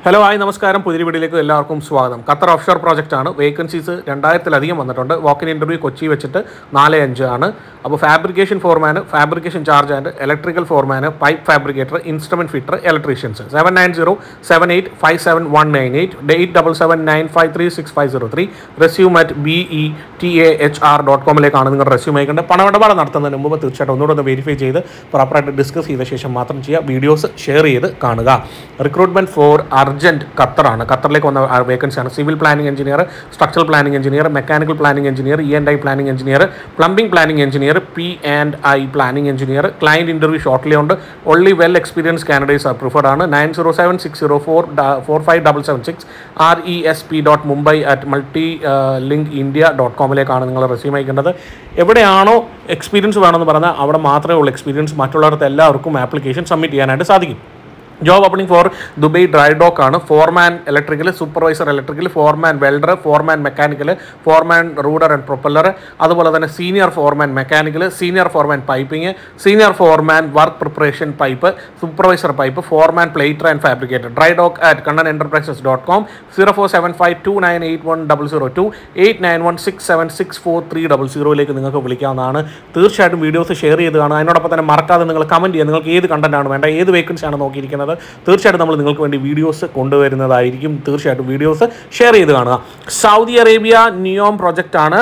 hello hi നമസ്കാരം പുതിയ വീഡിയോയിലേക്ക് എല്ലാവർക്കും സ്വാഗതം ഖത്തർ ഓഫ്ഷോർ പ്രോജക്റ്റ് ആണ് വേക്കൻസീസ് രണ്ടായിരത്തിലധികം വന്നിട്ടുണ്ട് വാക്കിൻ ഇൻ്റർവ്യൂ കൊച്ചി വെച്ചിട്ട് നാല് അഞ്ച് ആണ് അപ്പോൾ fabrication foreman fabrication charge and electrical foreman pipe fabricator instrument fitter electricians seven nine zero seven eight five seven one nine eight eight double seven nine five three six five zero three resume at B E T A H R dot കോമിലേക്കാണ് നിങ്ങളുടെ resume അയക്കേണ്ടത് പണമിടപാട് നടത്തുന്നതിന് മുമ്പ് തീർച്ചയായിട്ടും ഒന്നുകൂടെ ഒന്ന് verify ചെയ്ത് പ്രോപ്പറായിട്ട് ഡിസ്കസ് ചെയ്ത ശേഷം മാത്രം ചെയ്യുക വീഡിയോസ് ഷെയർ ചെയ്ത് കാണുക റിക്രൂട്ട്മെന്റ് ഫോർ അർജന്റ് ഖത്തറാണ് ഖത്തറിലേക്ക് വന്ന വേക്കൻസിയാണ് civil planning engineer structural planning engineer mechanical planning engineer E and I planning engineer plumbing planning engineer P and I planning engineer client interview shortly ഉണ്ട് only well experienced candidates are preferred ആണ് nine zero seven six zero four four five double seven six R E S P dot Mumbai at multi link India dot കോമിലേക്കാണ് നിങ്ങൾ resume അയക്കേണ്ടത് എവിടെയാണോ experience വേണമെന്ന് പറഞ്ഞാൽ അവിടെ മാത്രമേ ഉള്ളൂ എക്സ്പീരിയൻസ് മറ്റുള്ളവർക്ക് എല്ലാവർക്കും ആപ്ലിക്കേഷൻ സബ്മിറ്റ് ചെയ്യാനായിട്ട് സാധിക്കും job opening for Dubai dry dock ആണ് foreman electrical supervisor electrical foreman welder foreman mechanical foreman rudder and propeller അതുപോലെ തന്നെ senior foreman mechanical senior foreman piping senior foreman work preparation pipe supervisor pipe foreman plater and fabricator dry dock at Kannan enterprises dot com zero four seven five two nine eight one double zero two eight nine one six seven six four three double സീറോയിലേക്ക് നിങ്ങൾക്ക് വിളിക്കാവുന്നതാണ് തീർച്ചയായിട്ടും videos share ചെയ്ത് കാണുക അതിനോടൊപ്പം തന്നെ മറക്കാതെ നിങ്ങൾ comment ചെയ്യുക നിങ്ങൾക്ക് ഏത് കണ്ടന്റ് ആണ് വേണ്ട ഏത് വേക്കൻസി ആണ് നോക്കിയിരിക്കുന്നത് തീർച്ചയായിട്ടും നമ്മൾ നിങ്ങൾക്ക് വേണ്ടി വീഡിയോസ് കൊണ്ടുവരുന്നതായിരിക്കും തീർച്ചയായിട്ടും വീഡിയോസ് ഷെയർ ചെയ്ത് കാണുക സൗദി അറേബ്യ നിയോം പ്രൊജക്റ്റ് ആണ്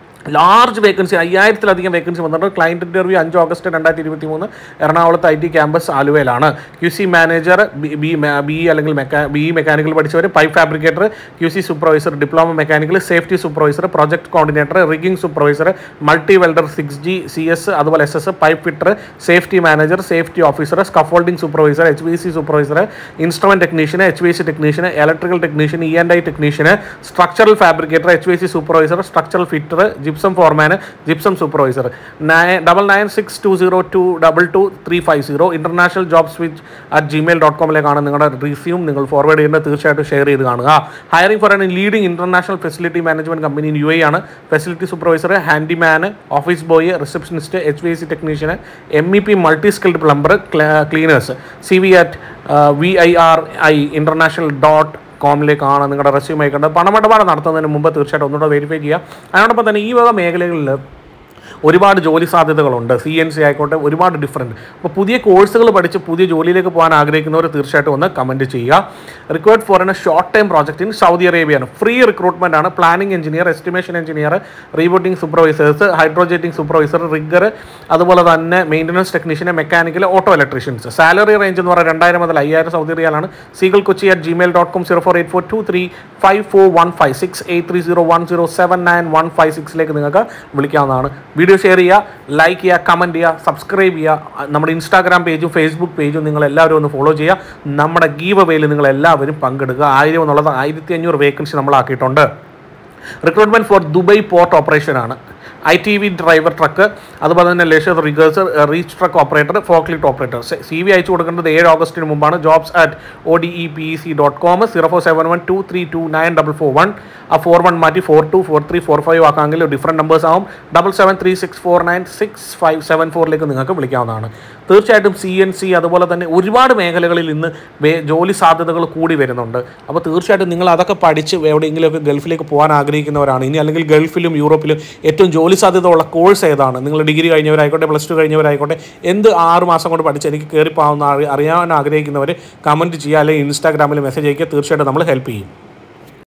ലാർജ് വേക്കൻസി അയ്യായിരത്തിലധികം വേക്കൻസി വന്നിട്ടുണ്ട് ക്ലയൻറ്റ് ഇൻ്റർവ്യൂ അഞ്ച് ഓഗസ്റ്റ് രണ്ടായിരത്തി ഇരുപത്തി മൂന്ന് എറണാകുളത്ത് ഐ ടി ക്യാമ്പസ് ആലുവയിലാണ് Q C manager B B B അല്ലെങ്കിൽ മെക്കാ ബി മെക്കാനിക്കൽ പഠിച്ചവർ pipe fabricator Q C supervisor diploma mechanical safety supervisor project coordinator rigging supervisor multi welder six G C S അതുപോലെ S S pipe fitter safety manager safety officer scaffolding supervisor H V C supervisor instrument technician H V C technician electrical technician E and I technician structural fabricator H V C supervisor structural fitter gypsum foreman gypsum supervisor nine double nine six two zero two double two three five zero international job switch at Gmail dot കോമിലേക്കാണ് നിങ്ങളുടെ resume നിങ്ങൾ forward ചെയ്യേണ്ടത് തീർച്ചയായിട്ടും share ചെയ്ത് കാണുക hiring for an leading international facility management company U A ആണ് facility supervisor handyman office boy receptionist H V C technician M E P multi skilled plumber cleaners C V at V I R I international dot കോമിലേക്കാണ് നിങ്ങളുടെ resume അയക്കേണ്ടത് പണമിടപാട് നടത്തുന്നതിന് മുമ്പ് തീർച്ചയായിട്ടും ഒന്നുകൂടെ verify ചെയ്യുക അതിനോടൊപ്പം തന്നെ ഈ വക മേഖലകളിൽ ഒരുപാട് ജോലി സാധ്യതകളുണ്ട് സി എൻ സി ആയിക്കോട്ടെ ഒരുപാട് ഡിഫറൻറ്റ് അപ്പോൾ പുതിയ കോഴ്സുകൾ പഠിച്ച് പുതിയ ജോലിയിലേക്ക് പോകാൻ ആഗ്രഹിക്കുന്നവർ തീർച്ചയായിട്ടും ഒന്ന് കമൻറ്റ് ചെയ്യുക required for an short time project in Saudi അറേബ്യയാണ് ഫ്രീ റിക്രൂട്ട്മെൻ്റ് ആണ് planning engineer estimation engineer rebolting supervisors hydrojetting supervisor rigger അതുപോലെ തന്നെ maintenance technician mechanical auto electricians salary range എന്ന് പറയുന്നത് രണ്ടായിരം മുതൽ അയ്യായിരം സൗദി റിയാലാണ് seagull Kochi at Gmail dot com zero four eight four two three five four one five six eight three zero one zero seven nine one five സിക്സിലേക്ക് നിങ്ങൾക്ക് വിളിക്കാവുന്നതാണ് video share ചെയ്യുക ലൈക്ക് ചെയ്യുക കമൻറ്റ് ചെയ്യുക സബ്സ്ക്രൈബ് ചെയ്യുക നമ്മുടെ Instagram പേജും Facebook പേജും നിങ്ങൾ എല്ലാവരും ഒന്ന് ഫോളോ ചെയ്യുക നമ്മുടെ ഗീവ് അവയിൽ നിങ്ങൾ എല്ലാവരും പങ്കെടുക്കുക ആയിരം എന്നുള്ളത് ആയിരത്തി അഞ്ഞൂറ് വേക്കൻസി നമ്മളാക്കിയിട്ടുണ്ട് recruitment for Dubai port operation ആണ് I T V driver truck അതുപോലെ തന്നെ lasher riggers reach truck operator forklift operator C V അയച്ചു കൊടുക്കേണ്ടത് ഏഴ് ഓഗസ്റ്റിന് മുമ്പാണ് jobs at O D E P C dot com zero four seven one two three two nine double four one ആ four one മാറ്റി four two four three four five ആക്കാമെങ്കിൽ different numbers ആവും double seven three six four nine six five seven ഫോറിലേക്ക് നിങ്ങൾക്ക് വിളിക്കാവുന്നതാണ് തീർച്ചയായിട്ടും C N C അതുപോലെ തന്നെ ഒരുപാട് മേഖലകളിൽ ഇന്ന് വേ- ജോലി സാധ്യതകൾ കൂടി വരുന്നുണ്ട് അപ്പോൾ തീർച്ചയായിട്ടും നിങ്ങൾ അതൊക്കെ പഠിച്ച് എവിടെയെങ്കിലുമൊക്കെ ഗൾഫിലേക്ക് പോകാൻ ആഗ്രഹിക്കുന്നവരാണ് ഇനി അല്ലെങ്കിൽ ഗൾഫിലും യൂറോപ്പിലും ഏറ്റവും ജോലി സാധ്യത ഉള്ള കോഴ്സ് ഏതാണ് നിങ്ങൾ ഡിഗ്രി കഴിഞ്ഞവരായിക്കോട്ടെ പ്ലസ് ടു കഴിഞ്ഞവരായിക്കോട്ടെ എന്ത് ആറ് മാസം കൊണ്ട് പഠിച്ച് എനിക്ക് കയറി പോകാവുന്ന അറി- അറിയാൻ ആഗ്രഹിക്കുന്നവർ കമൻറ്റ് ചെയ്യുക അല്ലെങ്കിൽ ഇൻസ്റ്റാഗ്രാമിൽ മെസ്സേജ് അയക്കുക തീർച്ചയായിട്ടും നമ്മൾ ഹെൽപ്പ് ചെയ്യും